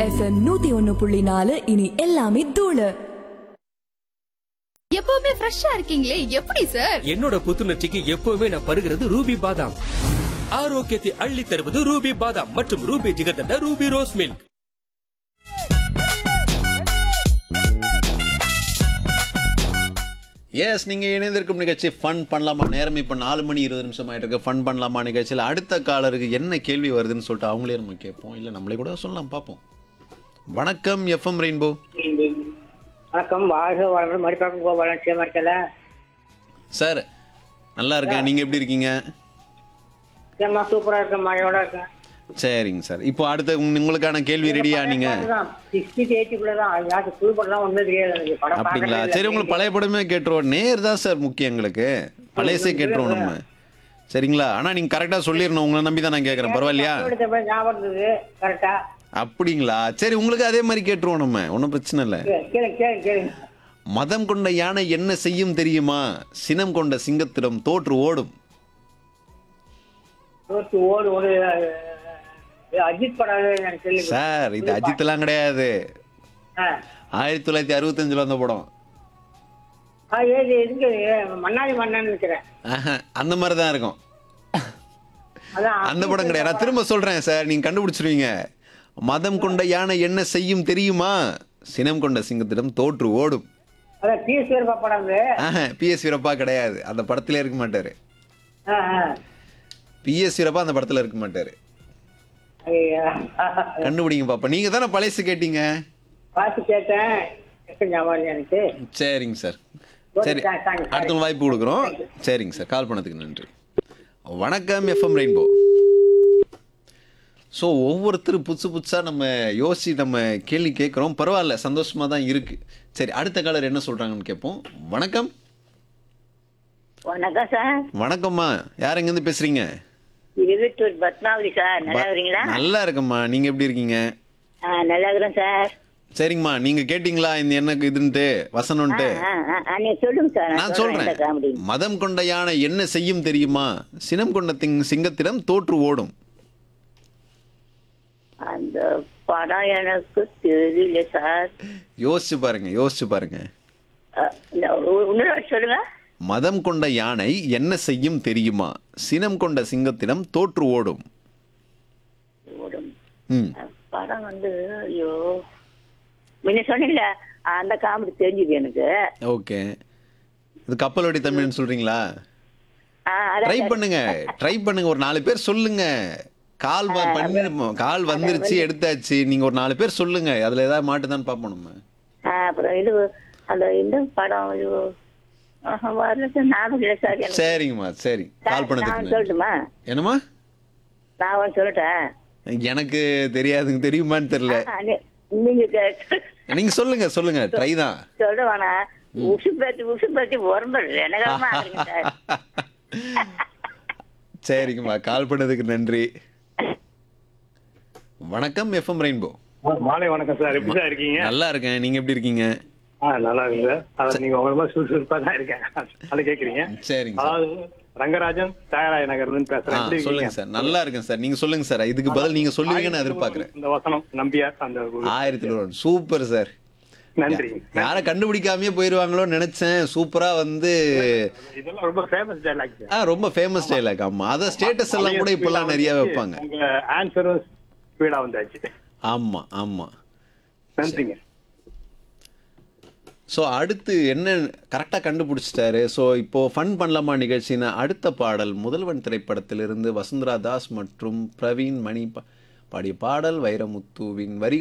FM நூத்தி ஒன்னு புள்ளி நாலு இனி எல்லாமே தூளு எப்பவுமே ஃப்ரெஷ்ஷா இருக்கீங்களே எப்படி சார் என்னோட புத்துணர்ச்சிக்கு எப்பவுமே நான் பருகிறது ரூபி பாதாம் ஆரோக்கியத்தை அள்ளி தருவது ரூபி பாதாம் மற்றும் Ruby jigarthanda Ruby rose milk எஸ் நீங்க இணைந்திருக்கும் நிகழ்ச்சி ஃபன் பண்ணலாமா நேரம் இப்போ நாலு மணி இருபது நிமிஷம் ஆயிட்டு இருக்கு ஃபன் பண்ணலாமா நிகழ்ச்சியில் அடுத்த காலருக்கு என்ன கேள்வி வருதுன்னு சொல்லிட்டு அவங்களே நம்ம கேட்போம் இல்லை நம்மளே கூட சொல்லலாம் பார்ப்போம் வணக்கம் எஃப்எம் ரெயின்போ வணக்கம் வாழ்க வளர்ந்து மறுபக்கம் கோபாலன் நிச்சயமா இருக்கல சார் நல்லா இருக்கேன் நீங்க எப்படி இருக்கீங்க நிச்சயமா சூப்பரா இருக்கேன் மழையோட இருக்கேன் சரிங்க சார் இப்போ அடுத்த உங்க- உங்களுக்கான கேள்வி ரெடியா நீங்க சிக்ஸ்டி எயிட்டிக்குள்ள தான் யாருக்கு புது படம்லாம் ஒன்றும் தெரியாது எனக்கு படம் அப்படிங்களா பார்க்கறதே சரி இல்லை. உங்களுக்கு பழைய படமே கேட்டுருவோம் நேர் தான் சார் முக்கியம் எங்களுக்கு பழையசே கேட்டுருவோம் நம்ம சரிங்களா ஆனா நீங்க கரெக்டா சொல்லிடணும் உங்களை நம்பி தான் நான் கேட்கறேன் பரவாயில்லையா எடுத்த போய் ஞாபகம் இருந்தது கரெக்டா அப்படிங்களா சரி உங்களுக்கு அதே மாதிரி கேட்டுருவோம் நம்ம ஒன்றும் பிரச்சனை இல்லை கேளு கேளு கேளு மதம் கொண்ட யானை என்ன செய்யும் தெரியுமா சினம் கொண்ட சிங்கத்திடம் தோற்று ஓடும் நூற்றி ஓடு ஓடு இது அஜித் படம் எனக்கு கேள்வி சார் இது அஜித்லாம் கிடையாது ஆ ஆயிரத்தி தொள்ளாயிரத்தி அறுபத்தஞ்சுல வந்த படம் ஆ, ஏது இருக்கு மன்னாடி மன்னன் இருக்கிறேன் ஆஹா, அந்த மாதிரி தான் இருக்கும் அதான் அந்த படம் கிடையாது நான் திரும்ப சொல்றேன் சார் நீங்க கண்டுபிடிச்சிருவீங்க மதம் கொண்ட யானை என்ன செய்யும் தெரியுமா சினம் கொண்ட சிங்கத்திடம் தோற்று ஓடும் அதான் டி சேர்ப்பா படம் அது பி எஸ் வீரப்பா கிடையாது அந்த படத்திலே இருக்க மாட்டாரு ஆ, ஆ. பி எஸ் வீரப்பா அந்த படத்துல இருக்க மாட்டாரு ஐயா. கண்டுபிடிங்க பாப்பா நீங்க தானே பழைசு கேட்டீங்க பார்த்து கேட்டேன் எப்ப ஞாபகம் இல்லை எனக்கு சரிங்க சார் சரி Thanks, thanks, thanks. அடுத்த வாய்ப்பு கொடுக்குறோம் சரிங்க சார் கால் பண்ணதுக்கு நன்றி வணக்கம் எஃப்எம் ரெயின்போ ஸோ ஒவ்வொருத்தர் புதுசு புதுசாக நம்ம யோசிச்சு நம்ம கேள்வி கேட்குறோம் பரவாயில்ல சந்தோஷமாக தான் இருக்கு சரி அடுத்த காலர் என்ன சொல்கிறாங்கன்னு கேட்போம் வணக்கம் வணக்கம் சார் வணக்கம்மா யார் எங்கேருந்து பேசுகிறீங்க இருபத்தூர் பத்மாவதி சார் நல்லா இருக்கிறீங்களா நல்லா இருக்கம்மா நீங்கள் எப்படி இருக்கீங்க ஆ, நல்லா இருக்கிறேன் சார் சரிங்கம்மா நீங்கள் கேட்டிங்களா இந்த என்ன இதுன்ட்டு வசனம்ன்ட்டு ஆ, ஆ, ஆ, நீங்க சொல்லுங்க சார் நான் சொல்றேன் இந்த காமெடி சொல்றேன் மதம் கொண்ட யானை என்ன செய்யும் தெரியுமா சினம் கொண்ட திங் சிங்கத்திடம் தோற்று ஓடும் அந்த படம் எனக்கு தெரியல சார் யோசிச்சு பாருங்க யோசிச்சு பாருங்க ஆ, இந்த ஒ- இன்னொரு வாட்டி சொல்லுங்க மதம் கொண்ட யானை என்ன செய்யும் தெரியுமா சினம் கொண்ட சிங்கத்திடம் தோற்று ஓடும் ஓடும். ம் படம் வந்து ஐயோ முன்ன சொன்னீங்களே அந்த காமெடி தெரிஞ்சுது எனக்கு ஓகே இது கப்பலோடி தமிழ்னு சொல்றீங்களா ஆ, அதான் ட்ரை சார். பண்ணுங்க ட்ரை பண்ணுங்க ஒரு நாலு பேர் சொல்லுங்க கால் வ- பண்ணி கால் வந்துருச்சு எடுத்தாச்சு நீங்க ஒரு நாலு பேர் சொல்லுங்க அதுல ஏதாவது மாட்டுதான்னு பார்ப்போம் நம்ம ஆ, அப்புறம் இது அந்த இந்த படம் ஐயோ ஆஹா, வரல சார் ஞாபகம் இல்லை சார் எனக்கு. சரிங்கம்மா சரி சார், கால் நான் பண்ணதுக்கு நன்றி. சொல்லட்டுமா என்னம்மா நான் ஒன்று சொல்லட்டேன் எனக்கு தெரியாதுங்க தெரியுமான்னு தெரியல ஆ, நீ- நீங்க கே- நீங்க சொல்லுங்க சொல்லுங்க ட்ரை தான் சொல்ல வேணாம் உசு பேத்தி உசு பேத்தி உரம்பு எனக்கமா சார் சரிங்கம்மா கால் பண்ணதுக்கு நன்றி வணக்கம் எஃப்எம் ரெயின்போ மாலை வணக்கம் சார் எப்படி சார் இருக்கீங்க நல்லா இருக்கேன் நீங்க எப்படி இருக்கீங்க ஆ நல்லா இருக்குங்க சார் அதான் நீங்க உங்க மாதிரி சுறுசுறுப்பா தான் இருக்கேன் அதை கேக்குறீங்க சரிங்க சார் அதாவது ரங்கராஜன் தியாகராய நகர்ல இருந்து ஆ பேசுறேன் எப்படி சொல்லுங்க இருக்கீங்க? சார் நல்லா இருக்கேன் சார் நீங்க சொல்லுங்க சார் இதுக்கு பதில் நீங்க சொல்லுவீங்கன்னு நான் எதிர்பார்க்கறேன் இந்த வசனம் நம்பியார் அந்த ஒரு- ஆயிரத்தி நூறு சூப்பர் சார் நன்றி யாரை கண்டுபிடிக்காமயே போயிருவாங்களோன்னு நினைச்சேன் சூப்பரா வந்து இதெல்லாம் ரொம்ப ஃபேமஸ் டைலாக் சார் ஆ ரொம்ப ஃபேமஸ் டைலாக் ஆமா அத ஸ்டேட்டஸ் எல்லாம் கூட இப்பெல்லாம் நிறைய வைப்பாங்க உங்க ஆன்சரும் ஸ்பீடா வந்தாச்சு ஆமா ஆமா நன்றிங்க ஸோ அடுத்து என்ன கரெக்டாக கண்டுபிடிச்சிட்டாரு ஸோ இப்போ ஃபன் பண்ணலாமா நிகழ்ச்சினா அடுத்த பாடல் முதல்வன் திரைப்படத்திலிருந்து வசுந்தரா தாஸ் மற்றும் பிரவீன் மணி பா- பாடிய பாடல் வைரமுத்துவின் வரி